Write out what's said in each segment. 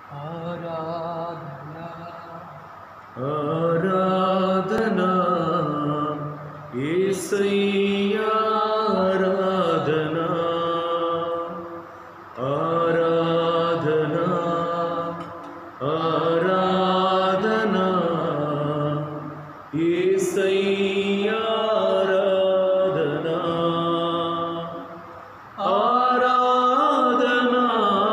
ఆరాధన ఆరాధనా యేసయ్యా ఆరాధనా ఆరాధనా ఆరాధనా యేసయ్యా ఆరాధనా ఆరాధనా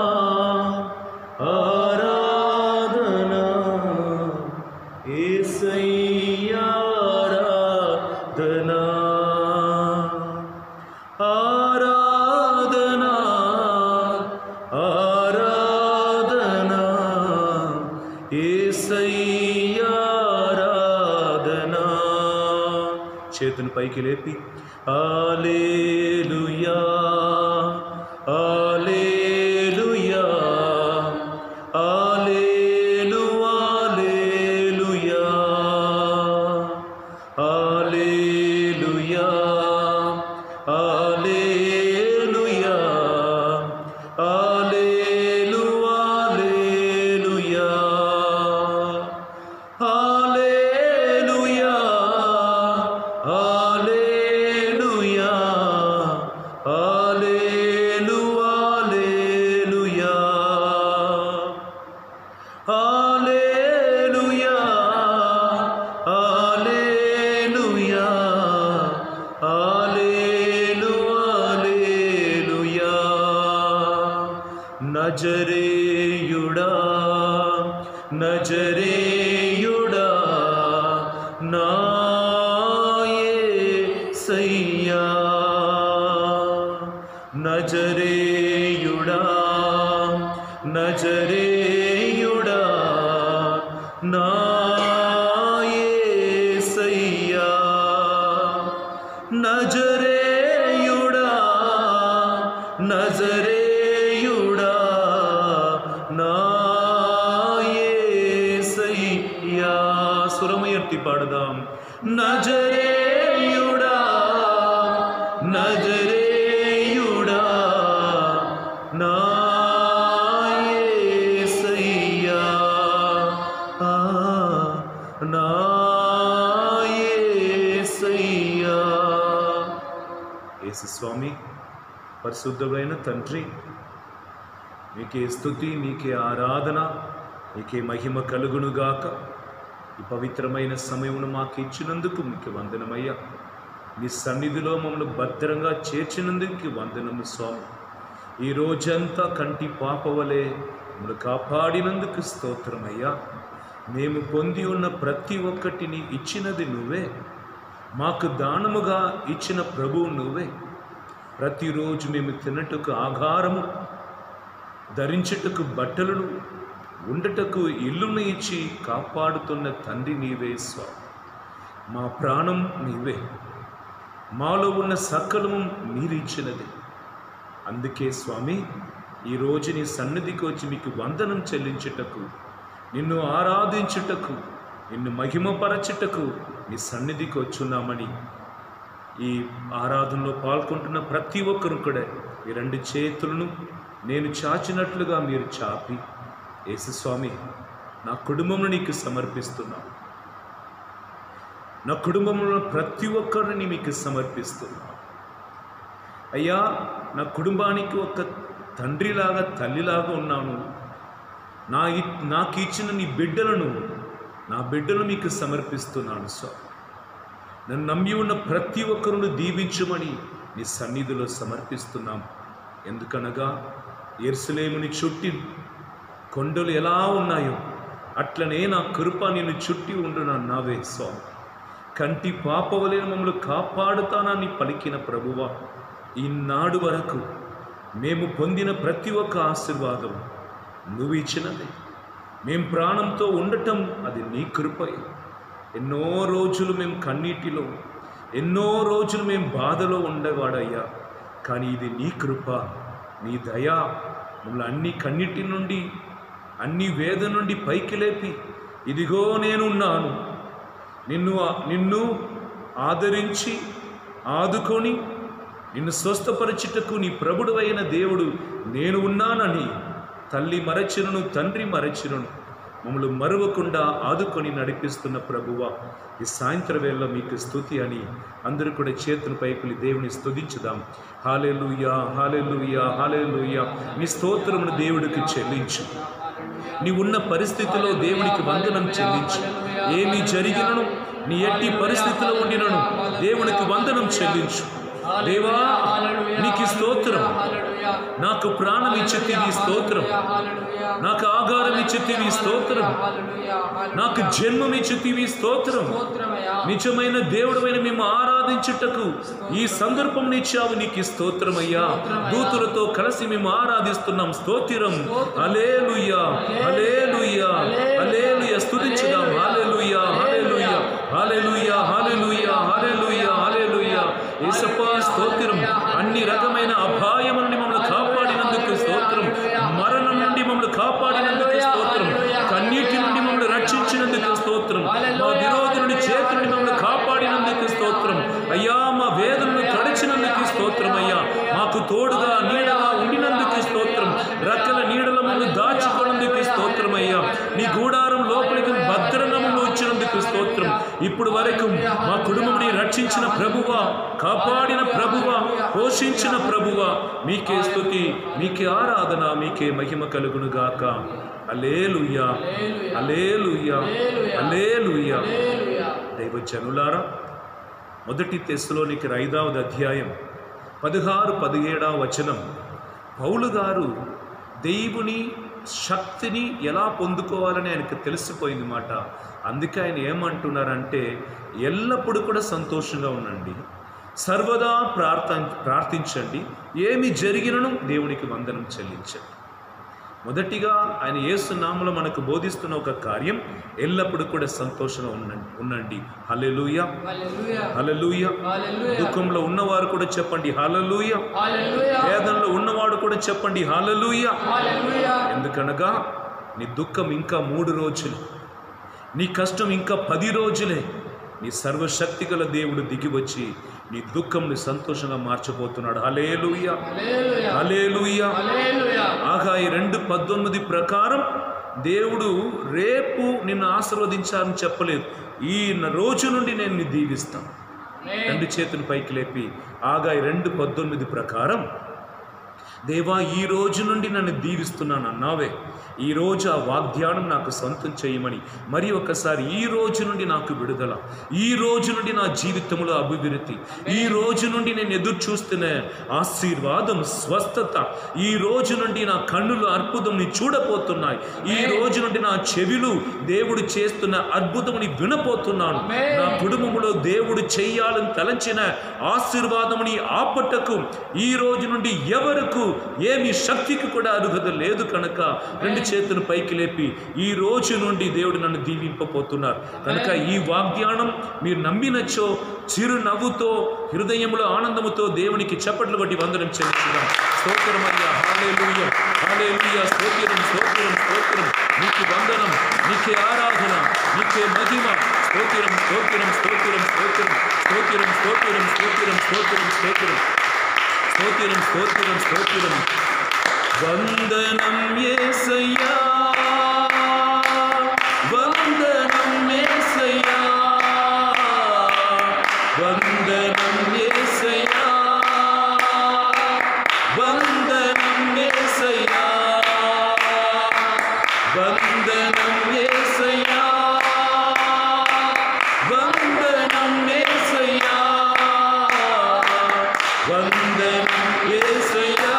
ఆరాధనా యేసయ్యా ఆరాధనా ఆరాధనా ఆరాధనా యేసయ్యా ఆరాధనా చేతుని పైకి లేపి ఆలేలుయా ఆలేలుయా ఆలేలు ఆలేలుయా ఆలేలుయా ఆలేలుయా ఆలేలు ఆలేలుయా హల్లెలూయా హల్లెలూయా హల్లెలూ హల్లెలూయా హల్లెలూయా హల్లెలూయా హల్లెలూ హల్లెలూయా నజరేయుడా నజరేయుడా నాయసయ్యా నజరేయుడా నజరేయుడా నాయసయ్యా నజరేయుడా నజరేయుడా నాయసయ్యా సురమయర్తి పాడదాం నజరేయుడా నజరేయుడా నాయసయ్యా ఆ నాయసయ్యా యేసు స్వామి పరిశుద్ధమైన తండ్రి మీకే స్థుతి మీకే ఆరాధన మీకే మహిమ కలుగునుగాక ఈ పవిత్రమైన సమయమును మాకు ఇచ్చినందుకు మీకు వందనమయ్యా మీ సన్నిధిలో మమ్మల్ని భద్రంగా చేర్చినందుకు వందనము స్వామి ఈ రోజంతా కంటి పాపవలే మమ్మల్ని కాపాడినందుకు స్తోత్రమయ్యా మేము పొంది ఉన్న ప్రతి ఒక్కటిని ఇచ్చినది నువ్వే మాకు దానముగా ఇచ్చిన ప్రభువు నువ్వే ప్రతిరోజు మేము తినటకు ఆహారము ధరించుటకు బట్టలను ఉండటకు ఇల్లును ఇచ్చి కాపాడుతున్న తండ్రి నీవే స్వామి మా ప్రాణం నీవే మాలో ఉన్న సకలము మీరిచ్చినది అందుకే స్వామి ఈరోజు నీ సన్నిధికి వచ్చి మీకు వందనం చెల్లించుటకు నిన్ను ఆరాధించుటకు నిన్ను మహిమపరచుటకు నీ సన్నిధికి వచ్చున్నామని ఈ ఆరాధనలో పాల్గొంటున్న ప్రతి ఒక్కరు కూడా ఈ రెండు చేతులను నేను చాచినట్లుగా మీరు చాపి యేసుస్వామి నా కుటుంబంలో నీకు సమర్పిస్తున్నా నా కుటుంబంలో ప్రతి ఒక్కరిని మీకు సమర్పిస్తున్నా అయ్యా నా కుటుంబానికి ఒక తండ్రిలాగా తల్లిలాగా ఉన్నాను నా ఇ- నాకు ఇచ్చిన నీ బిడ్డలను నా బిడ్డలు మీకు సమర్పిస్తున్నాను స్వామి నన్ను నమ్మి ఉన్న ప్రతి ఒక్కరును దీవించమని నీ సన్నిధిలో సమర్పిస్తున్నాం ఎందుకనగా ఎరుసలేముని చుట్టి కొండలు ఎలా ఉన్నాయో అట్లనే నా కృప నిన్ను చుట్టి ఉండునన్నావే స్వామి కంటి పాపవలే మమ్మల్ని కాపాడుతానని పలికిన ప్రభువా ఈనాడు వరకు మేము పొందిన ప్రతి ఒక్క ఆశీర్వాదం నువ్వు ఇచ్చినదే మేం ప్రాణంతో ఉండటం అది నీ కృపయే ఎన్నో రోజులు మేము కన్నీటిలో ఎన్నో రోజులు మేము బాధలో ఉండేవాడయ్యా కానీ ఇది నీ కృప నీ దయ మమ్మల్ని అన్ని కన్నిటి నుండి అన్ని వేద నుండి పైకి లేపి ఇదిగో నేనున్నాను నిన్ను నిన్ను ఆదరించి ఆదుకొని నిన్ను స్వస్థపరచుటకు నీ ప్రభుడు అయిన దేవుడు నేను ఉన్నానని తల్లి మరచినను తండ్రి మరచినను మమ్మల్ని మరువకుండా ఆదుకొని నడిపిస్తున్న ప్రభువ ఈ సాయంత్రం వేళ మీకు స్తుతి అని అందరూ కూడా చేతుల పైపులి దేవుని స్తుతించుదాం హాలెలుయా హాలెలుయా హాలెలుయా నీ స్తోత్రమును దేవుడికి చెల్లించు నీ ఉన్న పరిస్థితిలో దేవునికి వందనం చెల్లించు ఏమి జరిగినను నీ ఎట్టి పరిస్థితిలో ఉండినను దేవునికి వందనం చెల్లించు దేవా నీకు ఈ స్తోత్రం నాకు ప్రాణం ఇచ్చేది స్తోత్రం నాకు ఆగారం ఇచ్చేది స్తోత్రం నాకు జన్మం ఇచ్చేది స్తోత్రం నిజమైన దేవుడమైన మేము ఆరాధించుటకు ఈ సందర్భం ఇచ్చావు నీకు ఈ స్తోత్రమయ్యా దూతులతో కలిసి మేము ఆరాధిస్తున్నాం స్తోత్రం అలేలుయ్యా అలేలుయ్యా అలేలుయ్యా స్తుతించుదాం హాలెలుయ్యా హాలెలుయ్యా హాలెలుయ్యా హాలెలుయ్యా హాలెలుయ్యా హాలెలుయ్యా యేసప్పా స్తోత్రం అన్ని రకమైన అపాయముల నుండి మమ్మల్ని కాపాడినందుకు స్తోత్రం మరణం నుండి మమ్మల్ని కాపాడినందుకు స్తోత్రం కన్నీటి నుండి మమ్మల్ని రక్షించినందుకు స్తోత్రం మా విరోధుని చేతి నుండి మమ్మల్ని కాపాడినందుకు స్తోత్రం అయ్యా మా వేదనను తడిచినందుకు స్తోత్రం అయ్యా మాకు తోడుగా నీడగా ఉండినందుకు స్తోత్రం రక్కల నీడల మమ్మల్ని దాచుకున్నందుకు స్తోత్రం అయ్యా నీ గూడారం లోపలికి భద్రంగా మమ్మల్ని వచ్చినందుకు స్తోత్రం ఇప్పుడు వరకు మా కుటుంబంని రక్షించిన ప్రభువ కాపాడిన ప్రభువ పోషించిన ప్రభువ మీకే స్తుతి మీకే ఆరాధన మీకే మహిమ కలుగును గాక అలేలుయ్యా అలేలుయ్యా అలేలుయ్యా దైవజనులారా మొదటి తెస్సులోనికి ఐదవది అధ్యాయం పదహారు పదిహేడవ వచనం పౌలు గారు దేవుని శక్తిని ఎలా పొందుకోవాలని ఆయనకు తెలిసిపోయింది మాట అందుకే ఆయన ఏమంటున్నారంటే ఎల్లప్పుడూ కూడా సంతోషంగా ఉండండి సర్వదా ప్రార్థ ప్రార్థించండి ఏమి జరిగినను దేవునికి వందనం చెల్లించండి మొదటిగా ఆయన యేసు నామలో మనకు బోధిస్తున్న ఒక కార్యం ఎల్లప్పుడూ కూడా సంతోషంగా ఉండండి ఉండండి హల్లెలూయా హల్లెలూయా దుఃఖంలో ఉన్నవారు కూడా చెప్పండి హల్లెలూయా వేదనలో ఉన్నవాడు కూడా చెప్పండి హల్లెలూయా ఎందుకనగా నీ దుఃఖం ఇంకా మూడు రోజులు నీ కష్టం ఇంకా పది రోజులే నీ సర్వశక్తి గల దేవుడు దిగి వచ్చి నీ దుఃఖంని సంతోషంగా మార్చబోతున్నాడు హలేలుయ్యా హలేలుయ్యా ఆగా ఈ రెండు పద్దొమ్మిది ప్రకారం దేవుడు రేపు నిన్ను ఆశీర్వదించాలని చెప్పలేదు ఈ రోజు నుండి నేను నీ దీవిస్తాను రెండు చేతులు పైకి లేపి ఆగా ఈ రెండు పద్దొమ్మిది ప్రకారం దేవా ఈ రోజు నుండి నన్ను దీవిస్తున్నాను అన్నావే ఈ రోజు ఆ వాగ్దానం నాకు సొంతం చేయమని మరి ఒకసారి ఈ రోజు నుండి నాకు విడుదల ఈ రోజు నుండి నా జీవితంలో అభివృద్ధి ఈ రోజు నుండి నేను ఎదురు చూస్తున్న ఆశీర్వాదం స్వస్థత ఈ రోజు నుండి నా కన్నులు అద్భుతంని చూడపోతున్నాయి ఈ రోజు నుండి నా చెవిలు దేవుడు చేస్తున్న అద్భుతముని వినపోతున్నాను నా కుటుంబంలో దేవుడు చెయ్యాలని తలంచిన ఆశీర్వాదముని ఆపట్టకు ఈ రోజు నుండి ఎవరకు ఏమి శక్తికి కూడా అర్హత లేదు కనుక రెండు చేతులు పైకి లేపి ఈ రోజు నుండి దేవుడు నన్ను దీవింపబోతున్నారు కనుక ఈ వాగ్దానం మీరు నమ్మినచ్చో చిరునవ్వుతో హృదయంలో ఆనందముతో దేవునికి చప్పట్లు కొట్టి వందనం చెల్లిస్తున్నాం స్తోత్రమయ్యా హాలేలుయ్య హాలేలుయ్య స్తోత్రం స్తోత్రం స్తోత్రం నీకు వందనం నీకే ఆరాధన నీకే మహిమ స్తోత్రం స్తోత్రం స్తోత్రం స్తోత్రం స్తోత్రం స్తోత్రం స్తోత్రం స్తోత్రం స్తోత్రం స్తోత్రం స్తోత్రం స్తోత్రం వందనం యేసయ్యా వందనం యేసయ్యా వందనం యేసయ్యా వందనం యేసయ్యా వందనం యేసయ్యా వందనం యేసయ్యా వందనం యేసయ్యా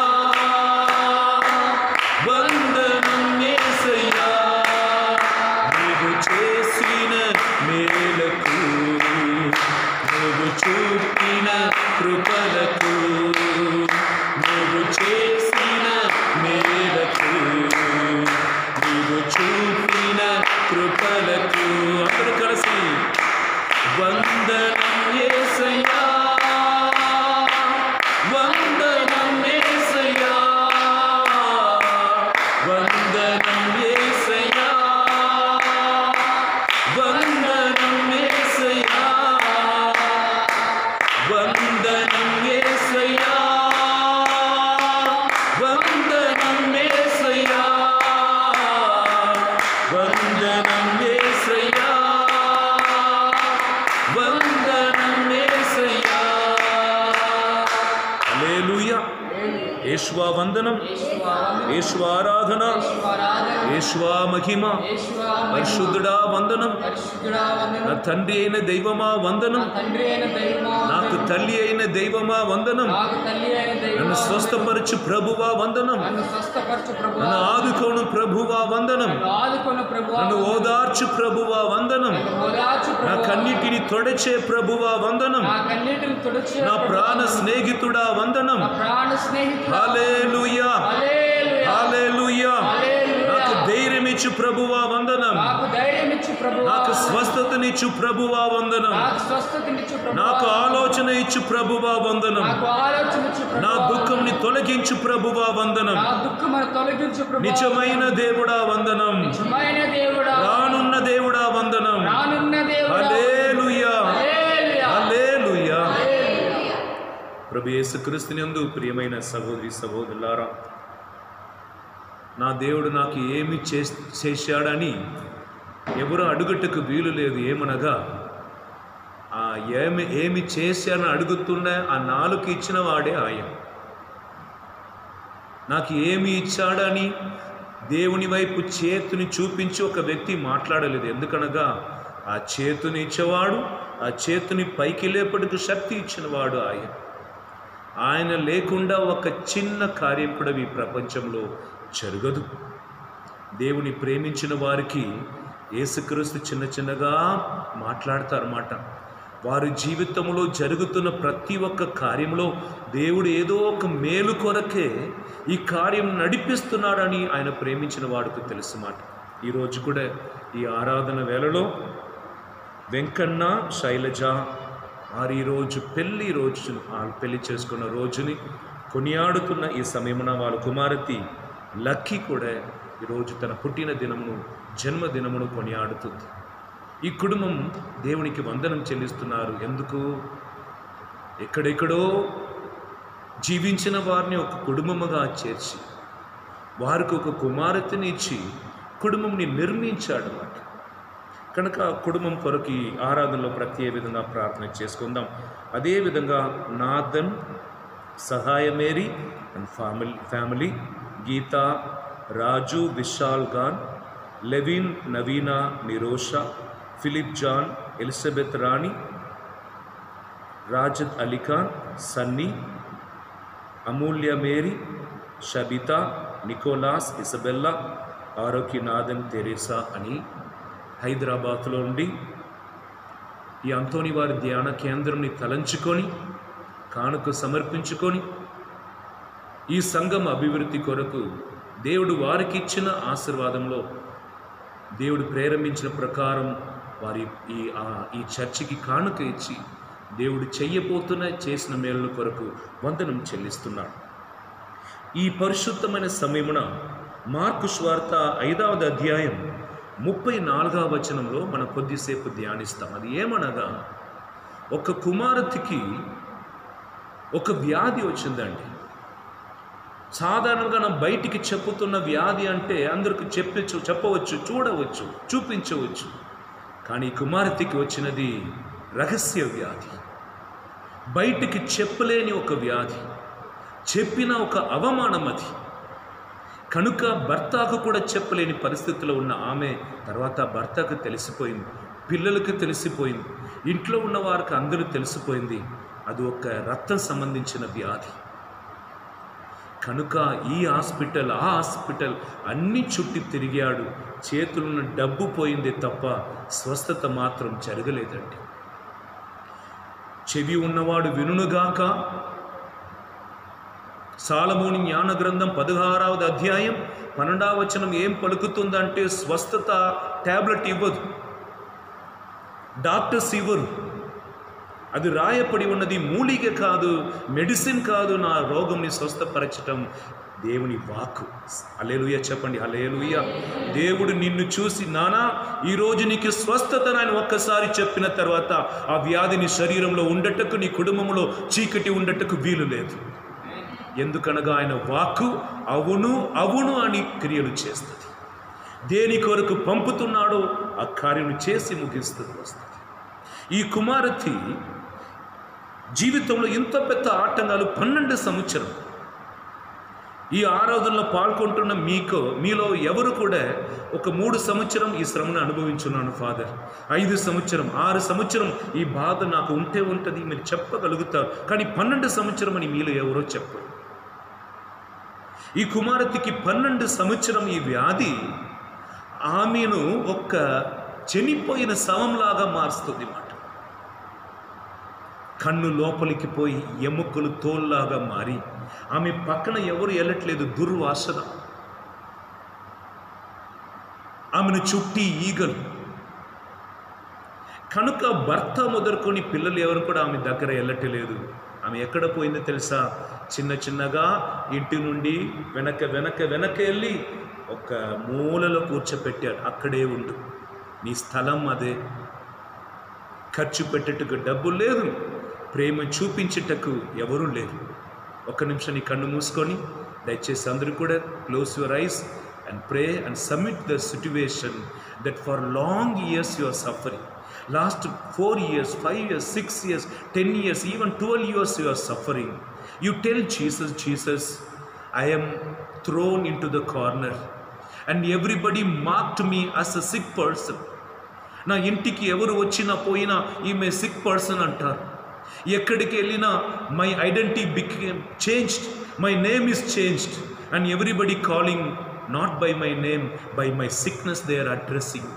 వందనం యేసయ్యా నీవు చేసిన మేలకు నువ్వు చూపిన కృపలకు నువ్వు చేసిన మేలకు నీవు చూపిన యేష్వా వందనం యేష్వా ఆరాధన యేష్వా మహిమ పరిశుద్ధుడా వందనం నా తండ్రి అయిన దైవమా వందనం తండ్రి అయిన దైవమా నాకు తల్లి అయిన దైవమా వందనం నాకు తల్లి అయిన దైవమా నన్ను స్వస్థపరచు ప్రభువా వందనం నన్ను స్వస్థపరచు ప్రభు నన్ను ఆదుకోను ప్రభువా వందనం ఆదుకున్న ప్రభు నన్ను ఓదార్చు ప్రభువా వందనం ఓదార్చు నా ప్రభు కన్నిటిని తొడచే ప్రభువా వందనం నా కన్నీటిని తుడిచే నా ప్రాణ స్నేహితుడా వందనం నా ప్రాణ స్నేహితుడు హల్లెలూయా హల్లెలూయా హల్లెలూయా హల్లెలూయా. నాకు ధైర్యం ఇచ్చు ప్రభువా వందనం నాకు ధైర్యం ఇచ్చు ప్రభు నాకు స్వస్థతనిచ్చు ప్రభువా వందనం నాకు స్వస్థతనిచ్చు ప్రభు నాకు ఆలోచన ఇచ్చు ప్రభువా వందనం నాకు ఆలోచన ఇచ్చు ప్రభు నా దుఃఖంని తొలగించు ప్రభువా వందనం నా దుఃఖమును తొలగించు ప్రభు నిజమైన దేవుడా వందనం నిజమైన దేవుడా రానున్న దేవుడా వందనం రానున్న దేవుడా హల్లెలూయా హల్లెలూయా. హల్లెలూయా హల్లెలూయా. ప్రభు యేసుక్రీస్తునందు ప్రియమైన సహోదరి సహోదరులారా నా దేవుడు నాకు ఏమి చేస్- చేశాడని ఎవరు అడుగుటకు వీలు లేదు ఏమనగా ఆ ఏమి ఏమి చేశానని అడుగుతున్న ఆ నాలుగు ఇచ్చిన వాడే ఆయన నాకు ఏమి ఇచ్చాడని దేవుని వైపు చేతుని చూపించి ఒక వ్యక్తి మాట్లాడలేదు ఎందుకనగా ఆ చేతుని ఇచ్చేవాడు ఆ చేతుని పైకి లేపటికి శక్తి ఇచ్చినవాడు ఆయన ఆయన లేకుండా ఒక చిన్న కార్యం కూడా ఈ ప్రపంచంలో జరగదు దేవుని ప్రేమించిన వారికి యేసుక్రీస్తు చిన్న చిన్నగా మాట్లాడతారన్నమాట వారి జీవితంలో జరుగుతున్న ప్రతి ఒక్క కార్యంలో దేవుడు ఏదో ఒక మేలు కొరకే ఈ కార్యం నడిపిస్తున్నాడని ఆయన ప్రేమించిన వాడికి తెలుసు మాట ఈరోజు కూడా ఈ ఆరాధన వేళలో వెంకన్న శైలజ వారు ఈరోజు పెళ్లి రోజు వాళ్ళు పెళ్లి చేసుకున్న రోజుని కొనియాడుతున్న ఈ సమయమున వాళ్ళ కుమారతి లక్కీ కూడా ఈరోజు తన పుట్టిన దినమును జన్మదినమును కొనియాడుతుంది ఈ కుటుంబం దేవునికి వందనం చెల్లిస్తున్నారు ఎందుకు ఎక్కడెక్కడో జీవించిన వారిని ఒక కుటుంబముగా చేర్చి వారికి ఒక కుమారతిని ఇచ్చి కుటుంబంని నిర్మించాడు అన్నమాట కనుక కుటుంబం కొరకు ఈ ఆరాధనలో ప్రత్యేక విధంగా ప్రార్థన చేసుకుందాం అదేవిధంగా Nathan Sahayamary and family family Geetha Raju Vishal Khan Levin Naveena Nirosha Philip John Elizabeth Rani Rajat Ali Khan Sunny Amulya Mary Shabitha Nicholas Isabella Arogyanathan Teresa అని హైదరాబాద్లో ఉండి ఈ అంతోని వారి ధ్యాన కేంద్రంని తలంచుకొని కానుక సమర్పించుకొని ఈ సంఘం అభివృద్ధి కొరకు దేవుడు వారికి ఇచ్చిన ఆశీర్వాదంలో దేవుడు ప్రేరేపించిన ప్రకారం వారి ఈ ఆ- ఈ చర్చికి కానుక ఇచ్చి దేవుడు చెయ్యబోతున్న చేసిన మేలుల కొరకు వందనం చెల్లిస్తున్నాడు ఈ పరిశుద్ధమైన సమయమున మార్కు స్వార్త ఐదవది అధ్యాయం ముప్పై నాలుగవ వచనంలో మనం కొద్దిసేపు ధ్యానిస్తాం అది ఏమనగా ఒక కుమారతికి ఒక వ్యాధి వచ్చిందండి సాధారణంగా మనం బయటికి చెప్పుతున్న వ్యాధి అంటే అందరికి చెప్పచ్చు చెప్పవచ్చు చూడవచ్చు చూపించవచ్చు కానీ ఈ కుమార్తెకి వచ్చినది రహస్య వ్యాధి బయటికి చెప్పలేని ఒక వ్యాధి చెప్పిన ఒక అవమానం అది కనుక భర్తకు కూడా చెప్పలేని పరిస్థితిలో ఉన్న ఆమె తర్వాత భర్తకు తెలిసిపోయింది పిల్లలకు తెలిసిపోయింది ఇంట్లో ఉన్న వారికి అందరూ తెలిసిపోయింది అది ఒక రక్తం సంబంధించిన వ్యాధి కనుక ఈ హాస్పిటల్ ఆ హాస్పిటల్ అన్ని చుట్టి తిరిగాడు చేతులున్న డబ్బు పోయిందే తప్ప స్వస్థత మాత్రం జరగలేదండి చెవి ఉన్నవాడు వినుగాక సాలమోని జ్ఞాన గ్రంథం పదహారవది అధ్యాయం పన్నెండవ వచనం ఏం పలుకుతుందంటే స్వస్థత ట్యాబ్లెట్ ఇవ్వదు డాక్టర్స్ ఇవ్వరు అది రాయపడి ఉన్నది మూలిక కాదు మెడిసిన్ కాదు నా రోగంని స్వస్థపరచటం దేవుని వాక్కు అలేలుయ చెప్పండి అలేలుయ దేవుడు నిన్ను చూసి నానా ఈరోజు నీకు స్వస్థత అని ఒక్కసారి చెప్పిన తర్వాత ఆ వ్యాధిని శరీరంలో ఉండటకు నీ కుటుంబంలో చీకటి ఉండటకు వీలు లేదు ఎందుకనగా ఆయన వాక్కు అవును అవును అని క్రియలు చేస్తుంది దేని కొరకు పంపుతున్నాడో ఆ కార్యం చేసి ముగిస్తుంది వస్తుంది ఈ కుమారతి జీవితంలో ఇంత పెద్ద ఆటంకాలు పన్నెండు సంవత్సరం ఈ ఆరాధనలో పాల్గొంటున్న మీకు మీలో ఎవరు కూడా ఒక మూడు సంవత్సరం ఈ శ్రమను అనుభవించున్నాను ఫాదర్ ఐదు సంవత్సరం ఆరు సంవత్సరం ఈ బాధ నాకు ఉంటే ఉంటుంది మీరు చెప్పగలుగుతారు కానీ పన్నెండు సంవత్సరం అని మీలో ఎవరో చెప్పరు ఈ కుమారతికి పన్నెండు సంవత్సరం ఈ వ్యాధి ఆమెను ఒక్క చనిపోయిన శవంలాగా మారుస్తుంది మాట కన్ను లోపలికి పోయి ఎముకలు తోల్లాగా మారి ఆమె పక్కన ఎవరు వెళ్ళట్లేదు దుర్వాసన ఆమెను చుట్టి ఈగలు కనుక భర్త మొదలుకొని పిల్లలు ఎవరు కూడా ఆమె దగ్గర వెళ్ళట్లేదు ఆమె ఎక్కడ పోయిందో తెలుసా చిన్న చిన్నగా ఇంటి నుండి వెనక వెనక వెనక వెళ్ళి ఒక మూలలో కూర్చోపెట్టాడు అక్కడే ఉండు నీ స్థలం అదే ఖర్చు పెట్టేట్టుకు డబ్బు లేదు ప్రేమ చూపించేటకు ఎవరూ లేరు ఒక్క నిమిషం నీ కన్ను మూసుకొని దయచేసి అందరూ కూడా close your eyes and pray and submit the situation that for long years you are suffering last four years five years six years ten years even twelve years you are suffering you tell Jesus Jesus I am thrown into the corner and everybody marked me as a sick person నా ఇంటికి ఎవరు వచ్చినా పోయినా ఈమె sick person అంటారు ఎక్కడికి వెళ్ళినా my identity became changed my name is changed and everybody calling not by my name by my sickness they are addressing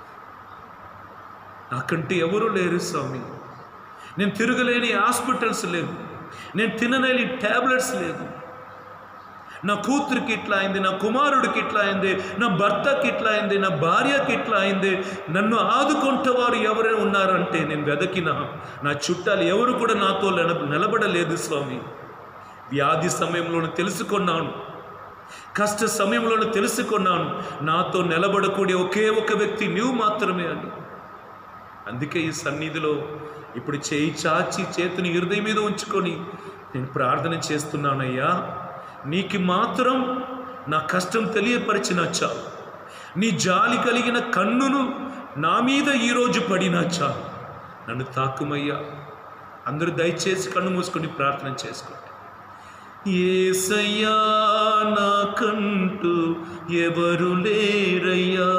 నాకంటే ఎవరు లేరు స్వామి నేను తిరగలేని హాస్పిటల్స్ లేవు నేను తినలేని ట్యాబ్లెట్స్ లేదు నా కూతురికి ఇట్లా అయింది నా కుమారుడికి ఇట్లా అయింది నా భర్తకి ఇట్లా అయింది నా భార్యకి ఇట్లా అయింది నన్ను ఆదుకుంటేవారు ఎవరైనా ఉన్నారంటే నేను వెదకిన నా చుట్టాలు ఎవరు కూడా నాతో నిలబ నిలబడలేదు స్వామి వ్యాధి సమయంలోనే తెలుసుకున్నాను కష్ట సమయంలోనే తెలుసుకున్నాను నాతో నిలబడకూడే ఒకే ఒక వ్యక్తి నీవు మాత్రమే అని అందుకే ఈ సన్నిధిలో ఇప్పుడు చేయి చాచి చేతిని హృదయం మీద ఉంచుకొని నేను ప్రార్థన చేస్తున్నానయ్యా నీకు మాత్రం నా కష్టం తెలియపరిచిన చాలు నీ జాలి కలిగిన కన్నును నా మీద ఈరోజు పడినా చాలు నన్ను తాకుమయ్యా అందరూ దయచేసి కన్ను మూసుకొని ప్రార్థన చేసుకోండి ఏసయ్యా నాకంటూ ఎవరు లేరయ్యా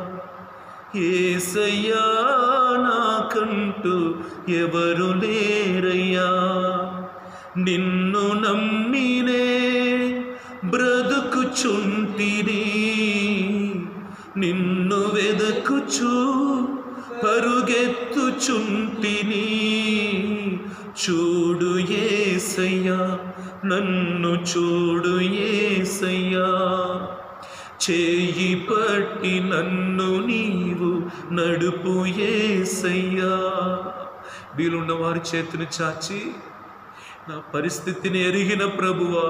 ఏసయ్యా నాకంటూ ఎవరు లేరయ్యా నిన్ను నమ్మినే బ్రతుకుచుంటిని నిన్ను వెదకుచు పరుగెత్తుచుంటిని చూడు ఏసయ్యా నన్ను చూడు ఏసయ్యా చేయి పట్టి నన్ను నీవు నడుపు ఏసయ్యా వీలున్న వారి చేతిని చాచి నా పరిస్థితిని ఎరిగిన ప్రభువా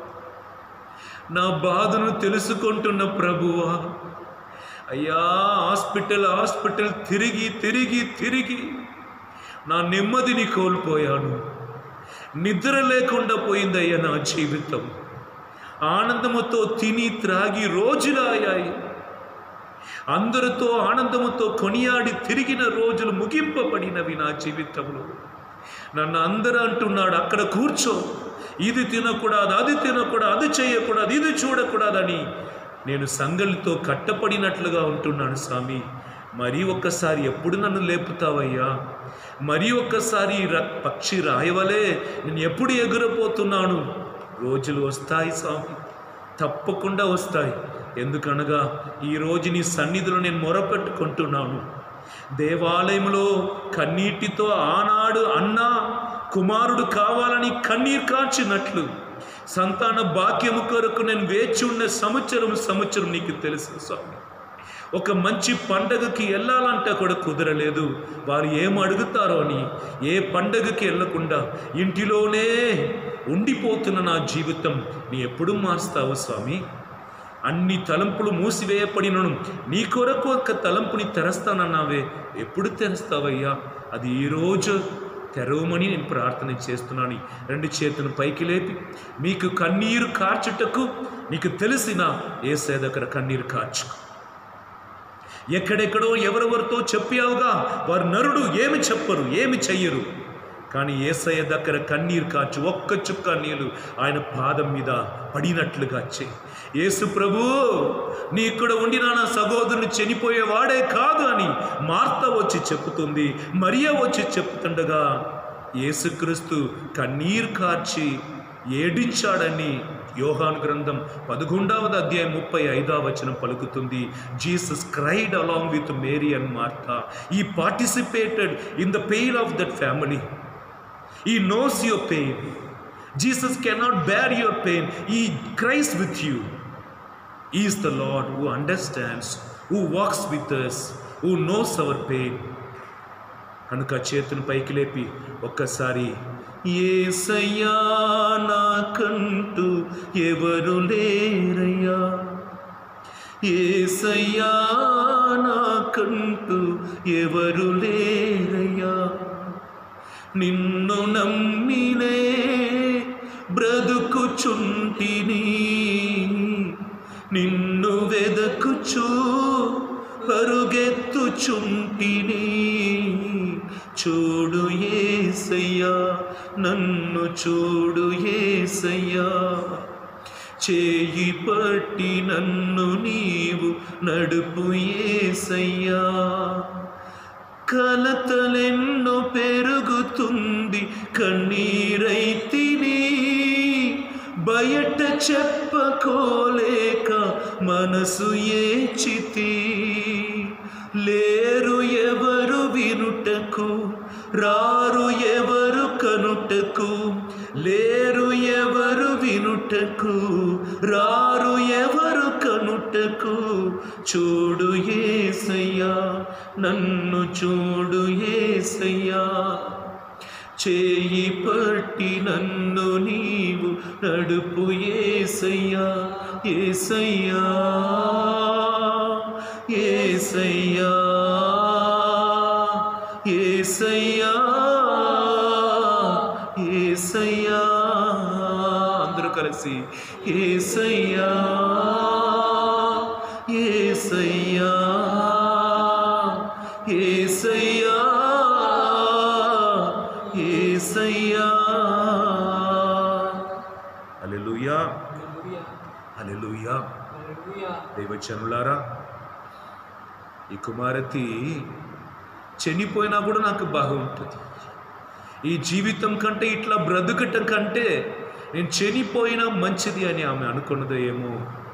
నా బాధను తెలుసుకుంటున్న ప్రభువా అయ్యా హాస్పిటల్ హాస్పిటల్ తిరిగి తిరిగి తిరిగి నా నెమ్మదిని కోల్పోయాను నిద్ర లేకుండా పోయిందయ్యా నా జీవితం ఆనందముతో తిని త్రాగి రోజులాయాయి అందరితో ఆనందముతో కొనియాడి తిరిగిన రోజులు ముగింపబడినవి నా జీవితంలో నన్ను అందరూ అంటున్నాడు అక్కడ కూర్చో ఇది తినకూడదు అది తినకూడదు అది చేయకూడదు ఇది చూడకూడదని నేను సంగలితో కట్టపడినట్లుగా ఉంటున్నాను స్వామి మరీ ఒక్కసారి ఎప్పుడు నన్ను లేపుతావయ్యా మరీ ఒక్కసారి ర- పక్షి రాయవలే నేను ఎప్పుడు ఎగురపోతున్నాను రోజులు వస్తాయి స్వామి తప్పకుండా వస్తాయి ఎందుకనగా ఈరోజు నీ సన్నిధిలో నేను మొరపెట్టుకుంటున్నాను దేవాలయంలో కన్నీటితో ఆనాడు అన్న కుమారుడు కావాలని కన్నీరు కాచినట్లు సంతాన భాగ్యము కొరకు నేను వేచి ఉన్న సంవత్సరం సంవత్సరం నీకు తెలుసు స్వామి ఒక మంచి పండగకి వెళ్ళాలంటే కూడా కుదరలేదు వారు ఏం అడుగుతారో అని ఏ పండగకి వెళ్ళకుండా ఇంటిలోనే ఉండిపోతున్న నా జీవితం నీ ఎప్పుడు మారుస్తావు స్వామి అన్ని తలంపులు మూసివేయబడినను నీ కొరకు ఒక తలంపుని తెరస్తానన్నావే ఎప్పుడు తెరుస్తావయ్యా అది ఈరోజు తెరవమని నేను ప్రార్థన చేస్తున్నాను రెండు చేతులను పైకి లేపి మీకు కన్నీరు కార్చుటకు నీకు తెలిసిన ఏ దగ్గర కన్నీరు కార్చుకో ఎక్కడెక్కడో ఎవరెవరితో చెప్పావుగా వారు నరుడు ఏమి చెప్పరు ఏమి చెయ్యరు కానీ ఏసయ్య దగ్గర కన్నీరు కాచి ఒక్క చుక్క నీళ్ళు ఆయన పాదం మీద పడినట్లుగా చేయి యేసు ప్రభు నీ ఇక్కడ ఉండిన నా సహోదరుని చనిపోయేవాడే కాదు అని మార్త వచ్చి చెప్పుతుంది మరియ వచ్చి చెప్తుండగా యేసుక్రీస్తు కన్నీరు కార్చి ఏడించాడని యోహాను గ్రంథం పదకొండవది అధ్యాయం ముప్పై ఐదవ వచనం పలుకుతుంది Jesus cried along with Mary and Martha he participated in the pain of that family he knows your pain Jesus cannot bear your pain he cries with you is the Lord who understands who walks with us who knows our pain కనుక చేతుని పైకి లేపి ఒక్కసారి ఏసయ్యా నాకంటూ ఎవరు లేరయ్యా ఏసయ్యా నాకంటూ ఎవరు లేరయ్యా నిన్ను నమ్మినే బ్రతుకుచుంటిని నిన్ను వెదకుచు పరుగెత్తుచుంటిని చూడు ఏసయ్యా నన్ను చూడు ఏసయ్యా చేయి పట్టి నన్ను నీవు నడుపు ఏసయ్యా కలతలెన్నో పెరుగుతుంది కన్నీరైతిని బయట చెప్పకోలేక మనసు ఏచితి లేరు ఎవరు వినుటకు రారు ఎవరు కనుటకు లేరు ఎవరు వినుటకు రారు ఎవరు కనుటకు చూడు ఏసయ్యా నన్ను చూడు ఏసయ్యా చేయి పట్టి నన్ను నీవు నడుపు ఏసయ్యా ఏసయ్యా ఏసయ్యా ఏసయ్యా ఏసయ్యా అందరూ కలిసి ఏసయ్యా ఏసయ్యా ఏసయ్యా ఏసయ్యా హల్లెలూయా హల్లెలూయా దైవచనులారా ఈ కుమారతి చనిపోయినా కూడా నాకు బాగుంటుంది ఈ జీవితం కంటే ఇట్లా బ్రతుకటం కంటే నేను చనిపోయినా మంచిది అని ఆమె అనుకున్నదో ఏమో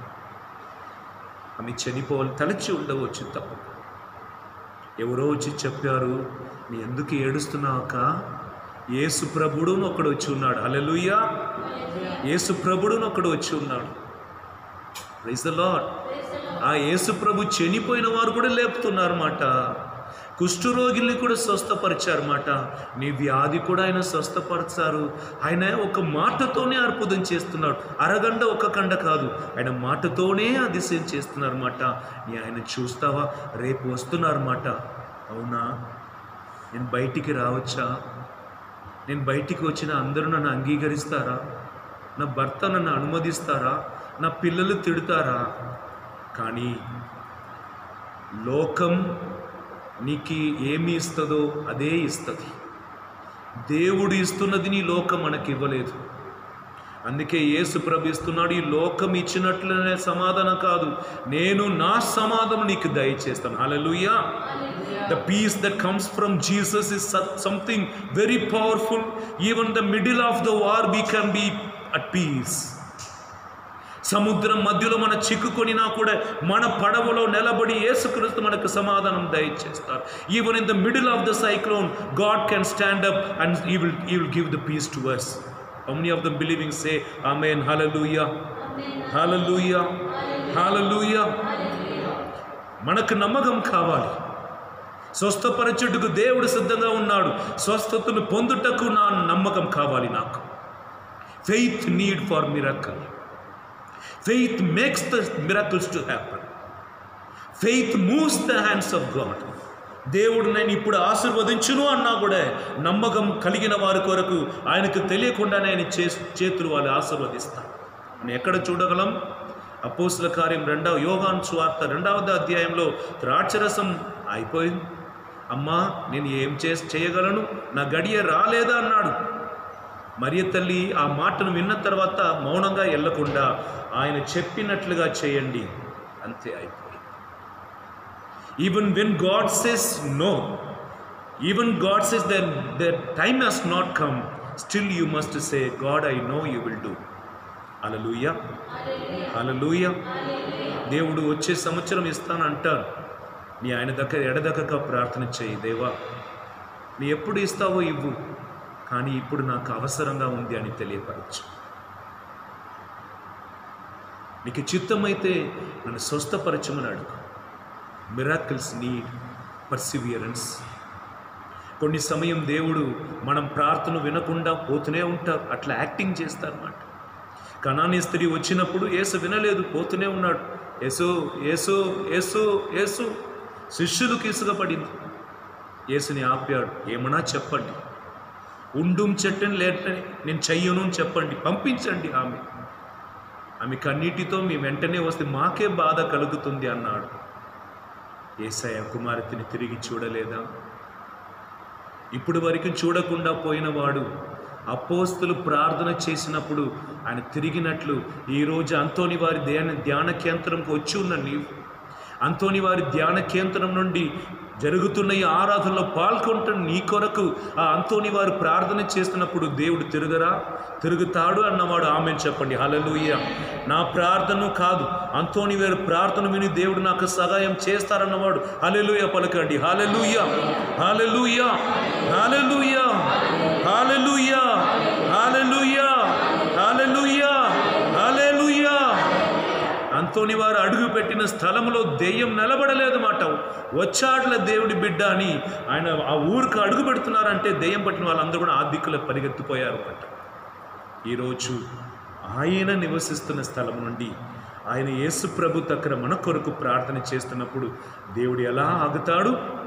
ఆమె చనిపోవాలి తలచి ఉండవచ్చు తప్ప ఎవరో వచ్చి చెప్పారు నీ ఎందుకు ఏడుస్తున్నాక యేసు ప్రభుడును ఒకడు వచ్చి ఉన్నాడు అలెలుయ్యా యేసు ప్రభుడును ఒకడు వచ్చి ఉన్నాడు ప్రైజ్ ద లాడ్ ఆ యేసు ప్రభు చనిపోయిన వారు కూడా లేపుతున్నారన్నమాట కుష్ఠరోగిల్ని కూడా స్వస్థపరిచారన్నమాట నీ వ్యాధి కూడా ఆయన స్వస్థపరిచారు ఆయన ఒక మాటతోనే అర్పుదం చేస్తున్నాడు అరగంట ఒక కండ కాదు ఆయన మాటతోనే అతిశయం చేస్తున్నారన్నమాట నీ ఆయన చూస్తావా రేపు వస్తున్నారన్నమాట అవునా నేను బయటికి రావచ్చా నేను బయటికి వచ్చిన అందరూ నన్ను అంగీకరిస్తారా నా భర్త నన్ను అనుమతిస్తారా నా పిల్లలు తిడతారా కానీ లోకం నీకు ఏమి ఇస్తుందో అదే ఇస్తుంది దేవుడు ఇస్తున్నది నీ లోకం మనకి ఇవ్వలేదు అందుకే యేసు ప్రభు ఇస్తున్నాడు ఈ లోకం ఇచ్చినట్లనే సమాధానం కాదు నేను నా సమాధానం నీకు దయచేస్తాను hallelujah the peace that comes from Jesus is something very powerful even the middle of the war we can be at peace సముద్రం మధ్యలో మన చిక్కుకొనినా కూడా మన పడవలో నిలబడి యేసుక్రీస్తు మనకు సమాధానం దయచేస్తారు even in the middle of the cyclone God can stand up and he will he will give the peace to us how many of the believing say amen hallelujah hallelujah hallelujah మనకు నమ్మకం కావాలి స్వస్థపరచుటకు దేవుడు సిద్ధంగా ఉన్నాడు స్వస్థతను పొందుటకు నా నమ్మకం కావాలి నాకు faith need for miracle faith makes the miracles to happen faith moves the hands of God దేవుడు నేను ఇప్పుడు ఆశీర్వదించును అన్నా కూడా నమ్మకం కలిగిన వారి కొరకు ఆయనకు తెలియకుండానే ఆయన చే చేతులు వాళ్ళు ఆశీర్వదిస్తారు మనం ఎక్కడ చూడగలం అపోస్తుల కార్యం రెండవ యోగాన్ సువార్త రెండవది అధ్యాయంలో ద్రాక్షరసం అయిపోయింది అమ్మా నేను ఏం చే చేయగలను నా గడియ రాలేదా అన్నాడు మరియ తల్లి ఆ మాటను విన్న తర్వాత మౌనంగా వెళ్ళకుండా ఆయన చెప్పినట్లుగా చేయండి అంతే అయిపోయింది even when God says no even God says their their time has not come still you must say God I know you will do hallelujah hallelujah దేవుడు వచ్చే సంవత్సరం ఇస్తాను అంటారు నీ ఆయన దగ్గర ఎడదగ్గక ప్రార్థన చేయి దేవా నీ ఎప్పుడు ఇస్తావో ఇవ్వు కానీ ఇప్పుడు నాకు అవసరంగా ఉంది అని తెలియపరచు నీకు చిత్తమైతే నన్ను స్వస్థపరచమని అడుగు మిరాకిల్స్ నీడ్ పర్సివియరెన్స్ కొన్ని సమయం దేవుడు మనం ప్రార్థన వినకుండా పోతూనే ఉంటారు అట్లా యాక్టింగ్ చేస్తారన్నమాట కణాని స్త్రీ వచ్చినప్పుడు యేసు వినలేదు పోతూనే ఉన్నాడు యేసు యేసు యేసు యేసు శిష్యులకు ఇసుగపడింది యేసుని ఆపాడు ఏమన్నా చెప్పండి ఉండుం చెట్టని లేటని నేను చెయ్యను అని చెప్పండి పంపించండి ఆమె ఆమె కన్నీటితో మీ వెంటనే వస్తే మాకే బాధ కలుగుతుంది అన్నాడు ఏసయ్య కుమార్తెని తిరిగి చూడలేదా ఇప్పుడు వరకు చూడకుండా పోయినవాడు అపోస్తులు ప్రార్థన చేసినప్పుడు ఆయన తిరిగినట్లు ఈరోజు అంతోని వారి ధ్యాన ధ్యాన కేంద్రంకి వచ్చి ఉన్న నీవు అంతోని వారి ధ్యాన కేంద్రం నుండి జరుగుతున్న ఈ ఆరాధనలో పాల్గొంటున్న నీ కొరకు ఆ అంతోని వారు ప్రార్థన చేస్తున్నప్పుడు దేవుడు తిరుగరా తిరుగుతాడు అన్నవాడు ఆమె చెప్పండి హలలుయ్య నా ప్రార్థన కాదు అంతోని వారి ప్రార్థన విని దేవుడు నాకు సహాయం చేస్తారన్నవాడు హలెలుయ పలకండి hallelujah hallelujah hallelujah hallelujah hallelujah hallelujah hallelujah Anthony వారు అడుగు పెట్టిన స్థలంలో దెయ్యం నిలబడలేదు మాట వచ్చాట్ల దేవుడి బిడ్డ అని ఆయన ఆ ఊరికి అడుగు పెడుతున్నారంటే దెయ్యం పట్టిన వాళ్ళందరూ కూడా ఆ దిక్కులో పరిగెత్తిపోయారు అన్నమాట ఈరోజు ఆయన నివసిస్తున్న స్థలం నుండి ఆయన యేసు ప్రభు దగ్గర మన కొరకు ప్రార్థన చేస్తున్నప్పుడు దేవుడు ఎలా ఆగుతాడు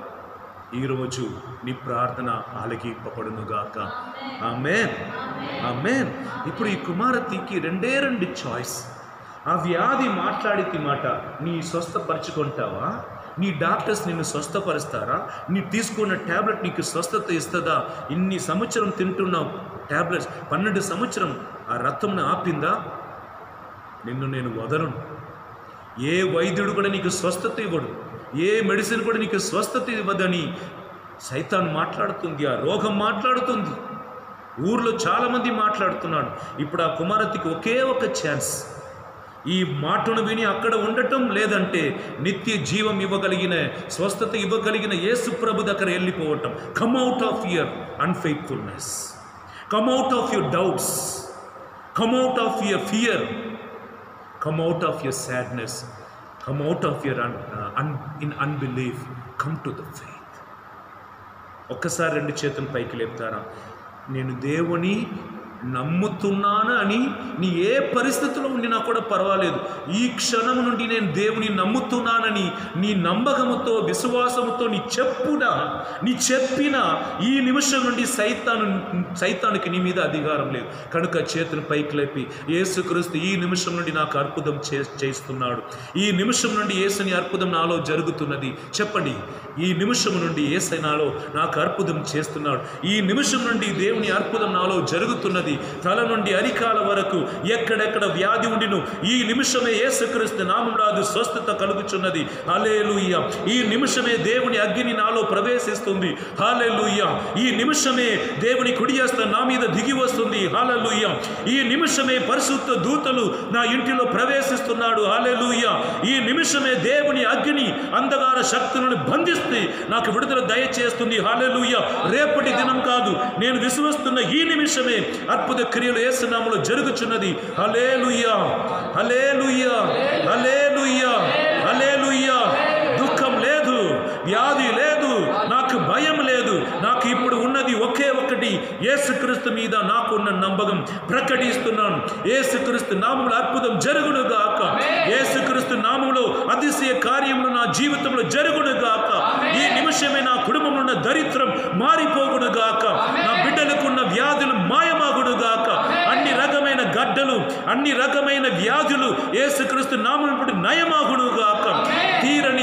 ఈరోజు నీ ప్రార్థన ఆలకింపబడునుగాక ఆమెన్ ఆమెన్ ఇప్పుడు ఈ కుమారతికి రెండే రెండు చాయిస్ ఆ వ్యాధి మాట్లాడితే మాట నీ స్వస్థపరచుకుంటావా నీ డాక్టర్స్ నిన్ను స్వస్థపరుస్తారా నీ తీసుకున్న ట్యాబ్లెట్ నీకు స్వస్థత ఇస్తుందా ఇన్ని సంవత్సరం తింటున్న ట్యాబ్లెట్స్ పన్నెండు సంవత్సరం ఆ రక్తంను ఆపిందా నిన్ను నేను వదలను ఏ వైద్యుడు కూడా నీకు స్వస్థత ఇవ్వడు ఏ మెడిసిన్ కూడా నీకు స్వస్థత ఇవ్వదని సైతాన్ మాట్లాడుతుంది ఆ రోగం మాట్లాడుతుంది ఊర్లో చాలామంది మాట్లాడుతున్నాడు ఇప్పుడు ఆ కుమారతికి ఒకే ఒక ఛాన్స్ ఈ మాటను విని అక్కడ ఉండటం లేదంటే నిత్య జీవం ఇవ్వగలిగిన స్వస్థత ఇవ్వగలిగిన యేసు ప్రభు దగ్గర వెళ్ళిపోవటం come out of your unfaithfulness come out of your doubts come out of your fear come out of your sadness come out of your un in unbelief come to the faith ఒక్కసారి రెండు చేతులు పైకి లేపుతారా నేను దేవుని నమ్ముతున్నాను అని నీ ఏ పరిస్థితిలో ఉండినా కూడా పర్వాలేదు ఈ క్షణం నుండి నేను దేవుని నమ్ముతున్నానని నీ నమ్మకముతో విశ్వాసముతో నీ చెప్పున నీ చెప్పిన ఈ నిమిషం నుండి సైతాను సైతానికి నీ మీద అధికారం లేదు కనుక చేతులు పైకి లేపి యేసుక్రీస్తు ఈ నిమిషం నుండి నాకు అర్పుదం చే చేస్తున్నాడు ఈ నిమిషం నుండి యేసుని అర్పుదం నాలో జరుగుతున్నది చెప్పండి ఈ నిమిషం నుండి ఏసై నాలో నాకు అర్పుదం చేస్తున్నాడు ఈ నిమిషం నుండి దేవుని అర్పుదం నాలో జరుగుతున్నది తల నుండి అరికాల వరకు ఎక్కడెక్కడ వ్యాధి ఉండిను ఈ నిమిషమే యేసుక్రీస్తు నామంలో అది స్వస్థత కలుగుచున్నది హల్లెలూయా ఈ నిమిషమే దేవుని అగ్ని నాలో ప్రవేశిస్తుంది హల్లెలూయా ఈ నిమిషమే దేవుని కుడియస్త నా మీద దిగి వస్తుంది హల్లెలూయా ఈ నిమిషమే పరిశుద్ధ దూతలు నా ఇంటిలో ప్రవేశిస్తున్నాడు హల్లెలూయా ఈ నిమిషమే దేవుని అగ్ని అంధకార శక్తులను బంధిస్తే నాకు విడుదల దయచేస్తుంది హల్లెలూయా రేపటి దినం కాదు నేను విశ్వస్తున్న ఈ నిమిషమే అద్భుత క్రియలు ఏసునామలో జరుగుచున్నది హలేలుయ్యా హలేలుయ్యా హలేలుయ్యా హలేలుయ్యా దుఃఖం లేదు వ్యాధి లేదు నాకు భయం లేదు నాకు ఇప్పుడు ఉన్నది ఒకే ఒకటి యేసుక్రీస్తు మీద నాకున్న నమ్మకం ప్రకటిస్తున్నాను యేసుక్రీస్తు నామములో అద్భుతం జరుగును గాక యేసుక్రీస్తు నామములో అతిశయ కార్యములు నా జీవితంలో జరుగును గాక ఈ నిమిషమే నా కుటుంబంలో ఉన్న దరిద్రం మారిపోగును గాక నా బిడ్డలకున్న వ్యాధులు మాయమాగును గాక అన్ని రకమైన గడ్డలు అన్ని రకమైన వ్యాధులు యేసుక్రీస్తు నామం ఇప్పుడు నయమాగును గాక తీరని వ్యాధులు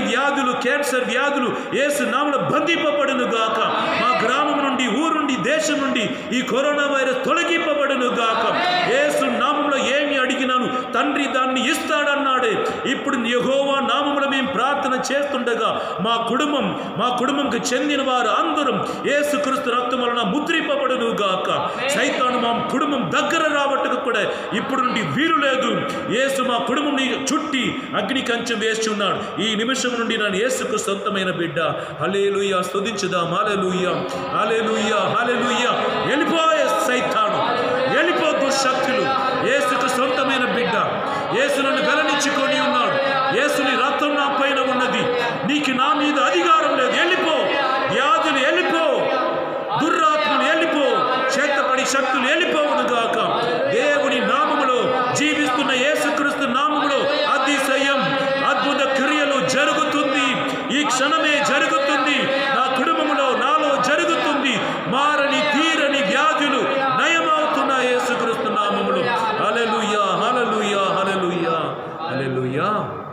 వ్యాధులు క్యాన్సర్ వ్యాధులు ఏసు నామములో బంధింపబడును గాక మా గ్రామం నుండి ఊరు నుండి దేశం నుండి ఈ కరోనా వైరస్ తొలగింపబడును గాక ఏసు నామంలో ఏమి అడిగినాను తండ్రి దాన్ని ఇస్తాడన్నాడే ఇప్పుడు యెహోవా నామములో మేము ప్రార్థన చేస్తుండగా మా కుటుంబం మా కుటుంబంకి చెందిన వారు అందరం ఏసుక్రీస్తు రక్తం వలన ముద్రింపబడును గాక సైతాను మా కుటుంబం దగ్గర రావట్టుకు కూడా ఇప్పుడు నుండి వీలు లేదు యేసు మా కుటుంబం చుట్టి అగ్ని కంచెం వేసి ఉన్నాడు ఈ నిమిషం నుండి నేను యేసుకు సొంతమైన బిడ్డ హలేలుయ స్తుతించుదా హాలెలుయ హలేలుయ హలేలుయ వెళ్ళిపోయే సైతాను వెళ్ళిపో దుశ్శక్తులు యేసుకు సొంతమైన బిడ్డ యేసు నన్ను వెలనిచ్చుకొని ఉన్నాడు యేసుని రక్తం నా పైన ఉన్నది నీకు నా మీద అధికారం లేదు వెళ్ళిపో వ్యాధులు వెళ్ళిపో దుర్రాత్మలు వెళ్ళిపో చేతపడి శక్తులు వెళ్ళిపోవును గాక దేవుని నామములో జీవిస్తున్న యేసుక్రీస్తు నామములో అతిశయం అద్భుత క్రియలు జరుగుతుంది ఈ క్షణమే జరుగుతుంది నా కుటుంబములో నాలో జరుగుతుంది మారని తీరని వ్యాధులు నయమవుతున్న యేసుక్రీస్తు నామములో హల్లెలూయా హల్లెలూయా హల్లెలూయా హల్లెలూయా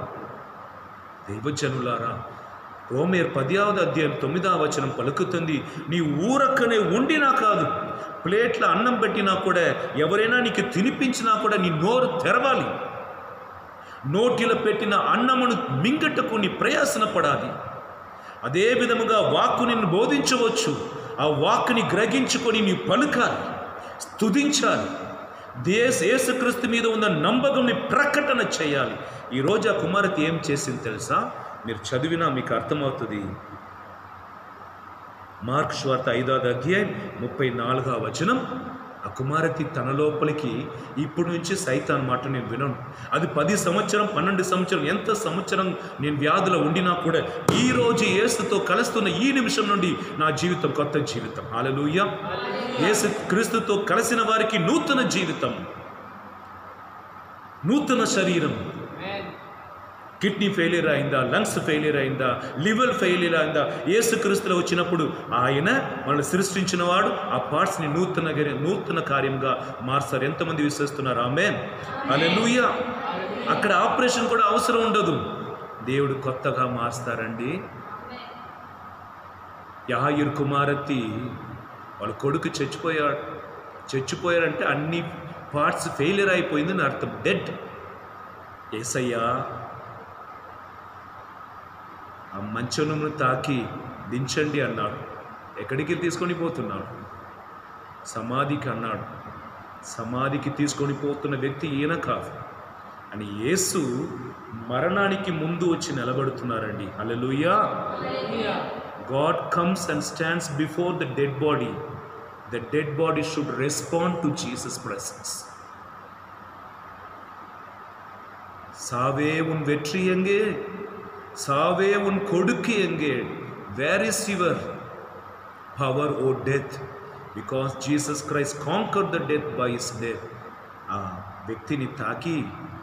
దైవజనులారా రోమేర్ పదియావది అధ్యాయం తొమ్మిదవ వచనం పలుకుతుంది నీ ఊరక్కనే ఉండినా కాదు ప్లేట్ల అన్నం పెట్టినా కూడా ఎవరైనా నీకు తినిపించినా కూడా నీ నోరు తెరవాలి నోటిలో పెట్టిన అన్నమును మింగటకు నీ ప్రయాసన పడాలి అదే విధముగా వాక్కు నిన్ను బోధించవచ్చు ఆ వాక్కుని గ్రహించుకొని నీ పలుకాలి స్తుతించాలి దేశ యేసుక్రీస్తు మీద ఉన్న నమ్మకంని ప్రకటన చేయాలి ఈరోజు ఆ కుమార్తె ఏం చేసింది తెలుసా మీరు చదివినా మీకు అర్థమవుతుంది మార్క్ స్వార్త ఐదవ అధ్యాయం ముప్పై నాలుగవ వచనం ఆ కుమారతి తన లోపలికి ఇప్పుడు నుంచి సైతాన్ మాట నేను వినను అది పది సంవత్సరం పన్నెండు సంవత్సరం ఎంత సంవత్సరం నేను వ్యాధుల ఉండినా కూడా ఈ రోజు యేసుతో కలుస్తున్న ఈ నిమిషం నుండి నా జీవితం కొత్త జీవితం హాలలుయ్య యేసు క్రీస్తుతో కలిసిన వారికి నూతన జీవితం నూతన శరీరం కిడ్నీ ఫెయిలియర్ అయిందా లంగ్స్ ఫెయిలియర్ అయిందా లివర్ ఫెయిలియర్ అయిందా ఏసుక్రీస్తులో వచ్చినప్పుడు ఆయన మనల్ని సృష్టించిన వాడు ఆ పార్ట్స్ని నూతన గరి- నూతన కార్యంగా మార్చారు ఎంతమంది విశ్వసిస్తున్నారు ఆమె హల్లెలూయా అక్కడ ఆపరేషన్ కూడా అవసరం ఉండదు దేవుడు కొత్తగా మార్స్తారండి యాయుర్ కుమారతి వాళ్ళ కొడుకు చచ్చిపోయాడు చచ్చిపోయారంటే అన్ని పార్ట్స్ ఫెయిలియర్ అయిపోయిందని అర్థం డెడ్ ఏసయ్యా ఆ మంచమును తాకి దించండి అన్నాడు ఎక్కడికి తీసుకొని పోతున్నాడు సమాధికి అన్నాడు సమాధికి తీసుకొని పోతున్న వ్యక్తి ఈయన కాదు అని యేసు మరణానికి ముందు వచ్చి నిలబడుతున్నారండి hallelujah God comes and stands before the dead body the dead body should respond to Jesus presence சாவே உன் வெற்றி எங்கே சாவே உன் கொடுக்கு எங்கே where is your power O death because Jesus Christ conquer the death by his death ఆ వ్యక్తిని తాకి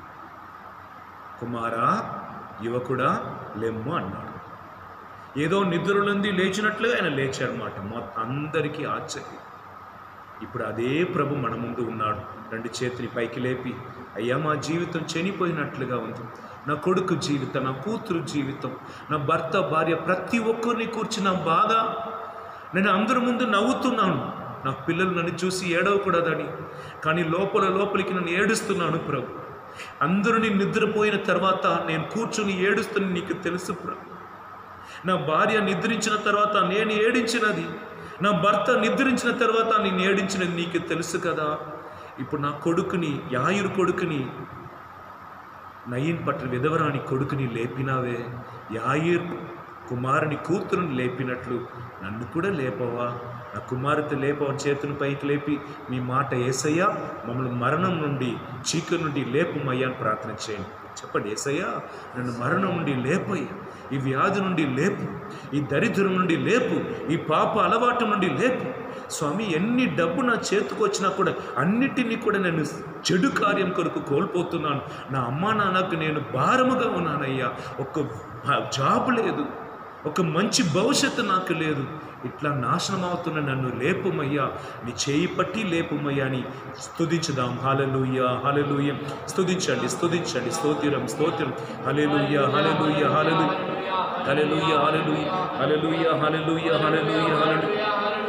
కుమారా యువకుడా లెమ్ము అన్నాడు ఏదో నిద్రలుంది లేచినట్లుగా ఆయన లేచాడనమాట మొత్తం అందరికీ ఆశ్చర్యం ఇప్పుడు అదే ప్రభు మన ముందు ఉన్నాడు రెండు చేతిని పైకి లేపి అయ్యా మా జీవితం చనిపోయినట్లుగా ఉంది నా కొడుకు జీవితం నా కూతురు జీవితం నా భర్త భార్య ప్రతి ఒక్కరిని కూర్చున్న బాధ నేను అందరి ముందు నవ్వుతున్నాను నా పిల్లలు నన్ను చూసి ఏడవకూడదని కానీ లోపల లోపలికి నన్ను ఏడుస్తున్నాను ప్రభు అందరినీ నిద్రపోయిన తర్వాత నేను కూర్చుని ఏడుస్తుని నీకు తెలుసు ప్రభు నా భార్య నిద్రించిన తర్వాత నేను ఏడించినది నా భర్త నిద్రించిన తర్వాత నేను ఏడించినది నీకు తెలుసు కదా ఇప్పుడు నా కొడుకుని యాయురు కొడుకుని నయీన్ పట్ల విధవరాని కొడుకుని లేపినావే యాయిర్ కుమారుని కూతురుని లేపినట్లు నన్ను కూడా లేపవా నా కుమార్తె లేపవ చేతుని పైకి లేపి మీ మాట ఏసయ్యా మమ్మల్ని మరణం నుండి చీకటి నుండి లేపుమయ్యా అని ప్రార్థన చేయండి చెప్పండి ఏసయ్యా నన్ను మరణం నుండి లేపయ్యా ఈ వ్యాధి నుండి లేపు ఈ దరిద్రం నుండి లేపు ఈ పాప అలవాటు నుండి లేపు స్వామి ఎన్ని డబ్బు నా చేతికి వచ్చినా కూడా అన్నిటినీ కూడా నేను చెడు కార్యం కొరకు కోల్పోతున్నాను నా అమ్మా నాన్నకు నేను భారముగా ఉన్నానయ్యా ఒక జాబ్ లేదు ఒక మంచి భవిష్యత్తు నాకు లేదు ఇట్లా నాశనం అవుతున్న నన్ను లేపుమయ్యా నీ చేయి పట్టి లేపుమయ్యా అని స్తుతించుదాం హలలుయ్య హలలుయ్య స్తుతించండి స్తుతించండి స్తోత్రం స్తోత్రం హలెలుయ్య హలలుయ్య హలలు హల్లెలూయా హల్లెలూయా హల్లెలూయా హల్లెలూయా హల్లెలూయా హల్లెలూయా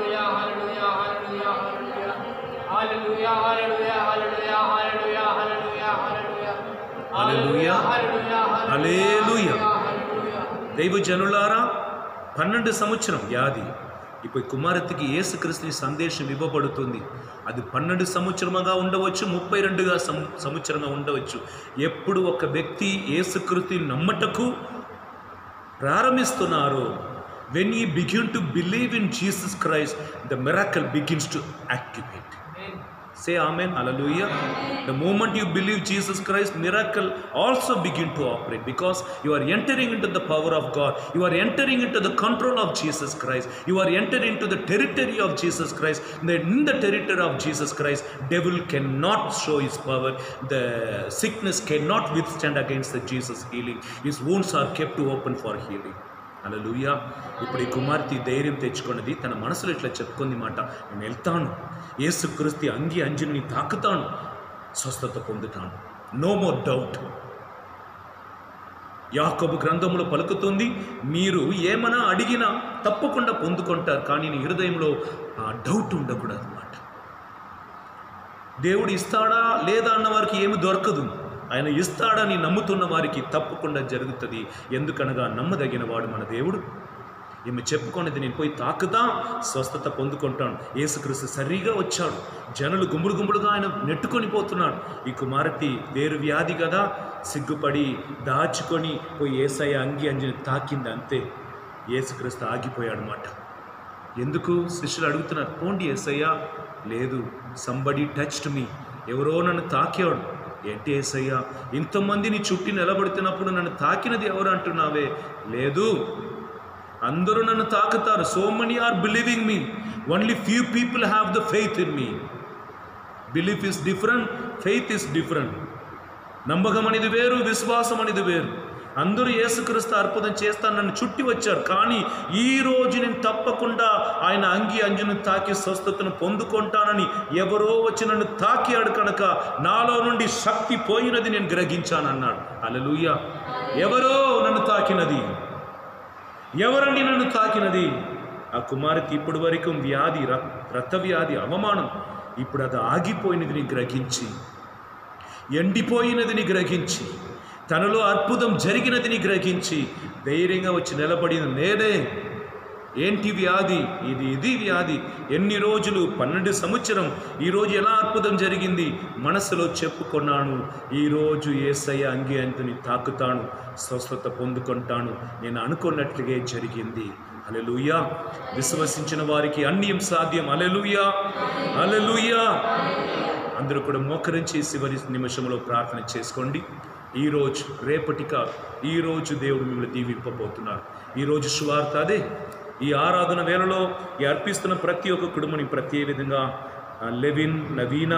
హల్లెలూయా హల్లెలూయా దైవ జనులారా పన్నెండు సంవత్సరం వ్యాధి ఇప్పుడు కుమారతికి యేసుక్రీస్తుని సందేశం ఇవ్వబడుతుంది అది పన్నెండు సంవత్సరముగా ఉండవచ్చు ముప్పై రెండుగా సం సంవత్సరంగా ఉండవచ్చు ఎప్పుడు ఒక వ్యక్తి యేసుకృతిని నమ్మటకు ప్రారంభిస్తున్నారో when you begin to believe in Jesus Christ the miracle begins to activate Say Amen. Hallelujah. The moment you believe Jesus Christ, miracle also begin to operate because you are entering into the power of God. You are entering into the control of Jesus Christ. You are entering into the territory of Jesus Christ. Then in the territory of Jesus Christ, devil cannot show his power. The sickness cannot withstand against the Jesus healing. His wounds are kept open for healing. అలలుయ ఇప్పుడు ఈ కుమార్తె ధైర్యం తెచ్చుకున్నది తన మనసులో ఇట్లా చెప్పుకుంది మాట నేను వెళ్తాను యేసుక్రీస్తు అంగి అంజుని తాకుతాను స్వస్థత పొందుతాను నో మోర్ డౌట్ యాకోబు గ్రంథంలో పలుకుతుంది మీరు ఏమైనా అడిగినా తప్పకుండా పొందుకుంటారు కానీ నీ హృదయంలో ఆ డౌట్ ఉండకూడదు అన్నమాట దేవుడు ఇస్తాడా లేదా అన్న వారికి ఏమి దొరకదు ఆయన ఇస్తాడని నమ్ముతున్న వారికి తప్పకుండా జరుగుతుంది ఎందుకనగా నమ్మదగిన వాడు మన దేవుడు ఈమె చెప్పుకునేది నేను పోయి తాకుతా స్వస్థత పొందుకుంటాను యేసుక్రీస్తు సరిగా వచ్చాడు జనులు గుంపులు గుంపులుగా ఆయన నెట్టుకొని పోతున్నాడు ఈ కుమార్తె వేరు వ్యాధి కదా సిగ్గుపడి దాచుకొని పోయి ఏసయ్య అంగి అంజని తాకింది అంతే యేసుక్రీస్తు ఆగిపోయాడు మాట ఎందుకు శిష్యులు అడుగుతున్నారు పోండి ఏసయ్యా లేదు సంబడి టచ్డ్ మీ ఎవరో నన్ను తాకాడు ఏంటి ఏసయ్యా ఇంతమందిని చుట్టి నిలబడుతున్నప్పుడు నన్ను తాకినది ఎవరు అంటున్నావే లేదు అందరూ నన్ను తాకుతారు so many are believing me only few people have the faith in me belief is different faith is different నమ్మకం అనేది వేరు విశ్వాసం అనేది వేరు అందరూ యేసుక్రీస్తు అర్పణం చేస్తాను నన్ను చుట్టి వచ్చారు కానీ ఈ రోజు నేను తప్పకుండా ఆయన అంగి అంజును తాకి స్వస్థతను పొందుకుంటానని ఎవరో వచ్చి నన్ను తాకాడు కనుక నాలో నుండి శక్తి పోయినది నేను గ్రహించానన్నాడు అలలుయ ఎవరో నన్ను తాకినది ఎవరండి నన్ను తాకినది ఆ కుమార్తె ఇప్పటి వరకు వ్యాధి రక్- రక్త వ్యాధి అవమానం ఇప్పుడు అది ఆగిపోయినది నీ గ్రహించి ఎండిపోయినదిని గ్రహించి తనలో అద్భుతం జరిగినదిని గ్రహించి ధైర్యంగా వచ్చి నిలబడిన నేనే ఏంటి వ్యాధి ఇది ఇది వ్యాధి ఎన్ని రోజులు పన్నెండు సంవత్సరం ఈరోజు ఎలా అద్భుతం జరిగింది మనసులో చెప్పుకున్నాను ఈరోజు ఏసయ్య అంగి అంతుని తాకుతాను స్వస్థత పొందుకుంటాను నేను అనుకున్నట్లుగే జరిగింది అలెలుయా విశ్వసించిన వారికి అన్యం సాధ్యం అలెలుయా అలెలుయా అందరూ కూడా మోకరించి చివరి నిమిషంలో ప్రార్థన చేసుకోండి ఈరోజు రేపటి కాదు ఈరోజు దేవుడు మిమ్మల్ని దీవింపబోతున్నారు ఈరోజు సువార్త అదే ఈ ఆరాధన వేళలో ఈ అర్పిస్తున్న ప్రతి ఒక్క కుటుంబని ప్రతి విధంగా ఆ, లెవిన్ నవీన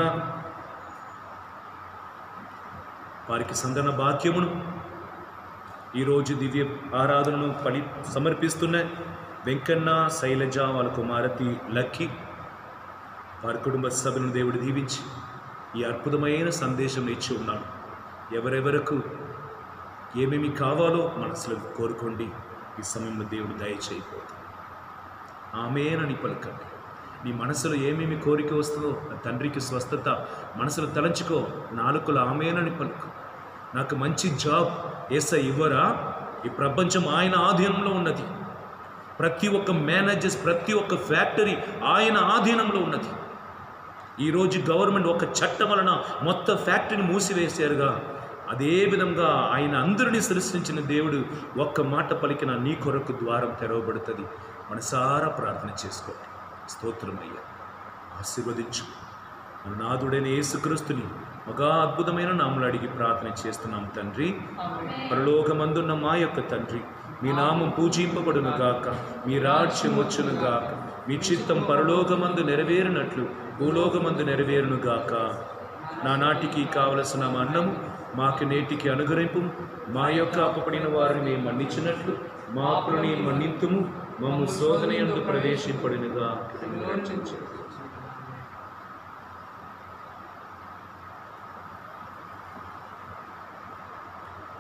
వారికి సందన భాగ్యమును ఈరోజు దివ్య ఆరాధనను పడి సమర్పిస్తున్న వెంకన్న శైలజ వాళ్ళ కుమారతి లక్కీ వారి కుటుంబ సభ్యులను దేవుడు దీవించి ఈ అద్భుతమైన సందేశం ఇచ్చి ఉన్నాడు ఎవరెవరకు ఏమేమి కావాలో మనసులో కోరుకోండి ఈ సమయంలో దేవుడు దయచేయబోతుంది ఆమెనని పలకండి నీ మనసులో ఏమేమి కోరిక వస్తుందో నా తండ్రికి స్వస్థత మనసులో తలంచుకో నాలుకలు ఆమెనని పలుకు నాకు మంచి జాబ్ ఏసై ఇవ్వరా ఈ ప్రపంచం ఆయన ఆధీనంలో ఉన్నది ప్రతి ఒక్క మేనేజర్స్ ప్రతి ఒక్క ఫ్యాక్టరీ ఆయన ఆధీనంలో ఉన్నది ఈరోజు గవర్నమెంట్ ఒక చట్టం వలన మొత్తం ఫ్యాక్టరీని మూసివేశారుగా అదే విధంగా ఆయన అందరినీ సృష్టించిన దేవుడు ఒక్క మాట పలికిన నీ కొరకు ద్వారం తెరవబడుతుంది మనసారా ప్రార్థన చేసుకోండి స్తోత్రమయ్యా ఆశీర్వదించు మన నాదుడైన యేసుక్రీస్తుని ఒక అద్భుతమైన నామలు అడిగి ప్రార్థన చేస్తున్నాం తండ్రి పరలోకమందున్న మా యొక్క తండ్రి మీ నామం పూజింపబడును గాక మీ రాజ్యం వచ్చును గాక మీ చిత్తం పరలోకమందు నెరవేరినట్లు భూలోకమందు నెరవేరును గాక నా నాటికి కావలసిన మా అన్నము మాకు నేటికి అనుగ్రహింపు మా యొక్క అప్పపడిన వారిని మేము మన్నించినట్లు మా అప్పులని మన్నింతుము మమ్ము శోధన ఎందు ప్రవేశింపడినగా రక్షించు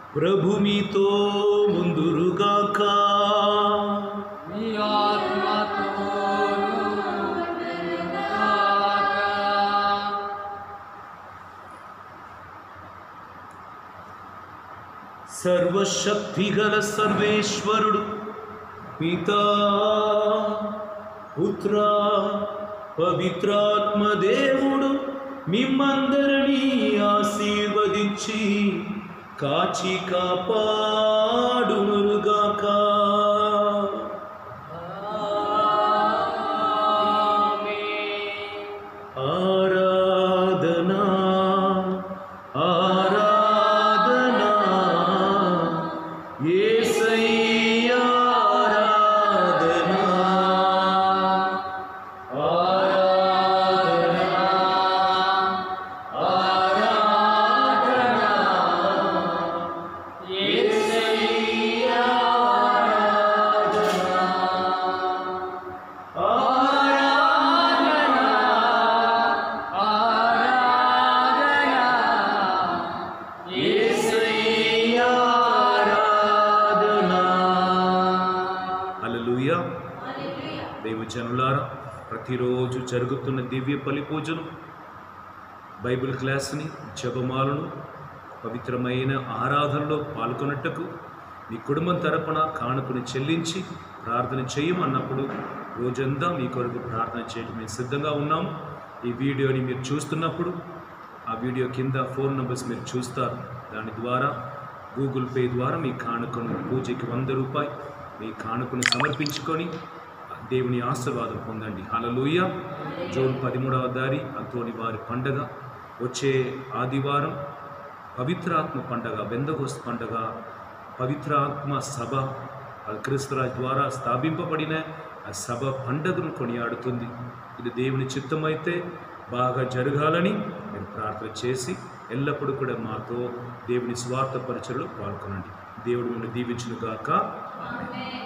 ప్రభు మీతో ముందురుగాక మీ ఆత్మతోను గాక. సర్వశక్తిగల సర్వేశ్వరుడు పితా పుత్ర పవిత్రాత్మ దేవుడు మిమ్మందరినీ ఆశీర్వదించి కాచి కాపాడునురుగాక ఆమేన్. ఆరాధనా ఆరాధనా యేసయ్యా ఆరాధనా ఆరాధనా ఆరాధనా యేసయ్యా ఆరాధనా ఆరాధన యేసయ్యా ఆరాధనా హల్లెలూయా దైవజనులారా ప్రతిరోజు జరుగుతున్న దివ్య బలి పూజను బైబిల్ క్లాస్ని జపమాలను పవిత్రమైన ఆరాధనలో పాల్గొన్నట్టుకు మీ కుటుంబం తరపున కానుకను చెల్లించి ప్రార్థన చేయమన్నప్పుడు రోజంతా మీ కొరకు ప్రార్థన చేయడం మేము సిద్ధంగా ఉన్నాము ఈ వీడియోని మీరు చూస్తున్నప్పుడు ఆ వీడియో కింద ఫోన్ నెంబర్స్ మీరు చూస్తారు దాని ద్వారా గూగుల్ పే ద్వారా మీ కానుకను పూజకి వంద రూపాయి మీ కానుకను సమర్పించుకొని దేవుని ఆశీర్వాదం పొందండి హల్లెలూయ జూన్ పదిమూడవ దారి అంతోని వారి పండగ వచ్చే ఆదివారం పవిత్రాత్మ పండగ బెందగోస్ పండగ పవిత్రాత్మ సభ ఆ క్రీస్తురాజ్ ద్వారా స్థాపింపబడిన ఆ సభ పండగను కొనియాడుతుంది ఇది దేవుని చిత్తమైతే బాగా జరగాలని మీరు ప్రార్థన చేసి ఎల్లప్పుడూ కూడా మాతో దేవుని స్వార్థ పరిచయలో పాల్గొనండి దేవుడు మిమ్మల్ని దీవించును గాక Amen.